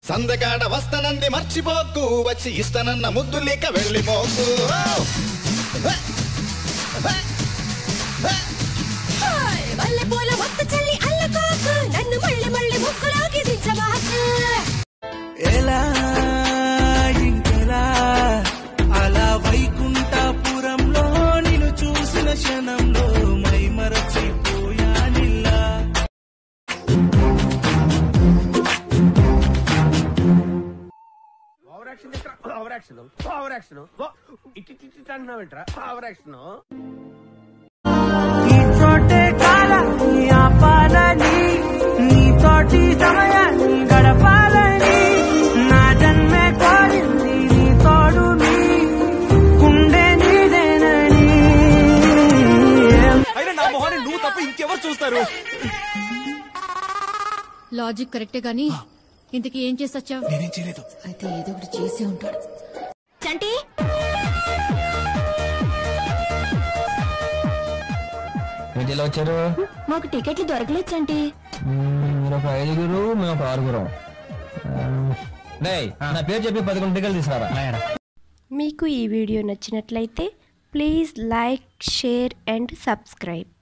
సందకాడ వస్తనంది మర్చిపోకు వచ్చి ఇస్తనన్న ముద్దు లేక వెళ్ళిపోకు వల్లె పూల మొత్త చల్లి అల్లకోకు నన్ను మళ్ళీ మళ్ళీ ముక్కులోకి దించబాకు ఎలా ఇంకెలా అలా వైకుంఠపురంలో నిన్ను చూసిన క్షణంలో మై మరచిపోయానిల్లా over action over action over action ఇట్టి ఇట్టి అంటున్నావేంట్రా ఓవర్ యాక్షన్ ఈ చోటే కాలాన్ని ఆపాలని నీతోటి సమయాన్ని గడపాలని నా జన్మే కోరింది నీ తోడుని గుండె నీదేనని అయినా నా మొహాన్ని నువ్వు తప్ప ఇంకెవరు చూస్తారు లాజిక్ కరెక్టే గాని ఇంతకీ ఏం చేసి వచ్చావు నేనేం చేయలేదు అయితే ఏదో ఒకటి చేసి ఉంటాడు చంటి ఏంటి ఇలా వచ్చారు మాకు టికెట్లు దొరకలేదు చంటి మ్మ్, మీరు ఒక ఐదుగురు మేము ఒక ఆరుగురం డేయ్, నా పేరు చెప్పి పదకొండు టికెట్లు తీసుకురా మీకు ఈ వీడియో నచ్చినట్లయితే please like share and subscribe